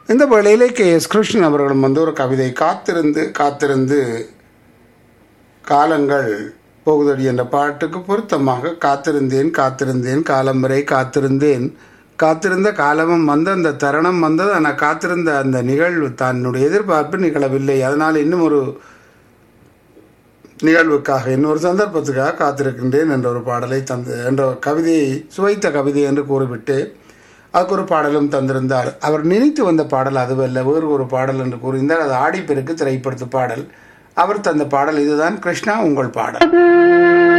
இந்த வேளையிலே K S Krishnan அவர்களும் வந்து ஒரு கவிதை காத்திருந்து காத்திருந்து காலங்கள் போகுதடி என்ற பாட்டுக்கு பொருத்தமாக காத்திருந்தேன் காத்திருந்தேன் காலம் வரை காத்திருந்தேன் காத்திருந்த காலமும் வந்து அந்த தருணம் வந்தது ஆனால் காத்திருந்த அந்த நிகழ்வு தன்னுடைய எதிர்பார்ப்பு நிகழவில்லை அதனால் இன்னும் ஒரு நிகழ்வுக்காக இன்னொரு சந்தர்ப்பத்துக்காக காத்திருக்கின்றேன் என்ற ஒரு பாடலை தந்து என்ற கவிதையை சுவைத்த கவிதை என்று கூறிவிட்டு அதுக்கு ஒரு பாடலும் தந்திருந்தார் அவர் நினைத்து வந்த பாடல் அதுவல்ல வேறு ஒரு பாடல் என்று கூறியிருந்தார் அது ஆடிப்பெருக்கு திரைப்படுத்து பாடல் அவர் தந்த பாடல் இதுதான் கிருஷ்ணா உங்கள் பாடல்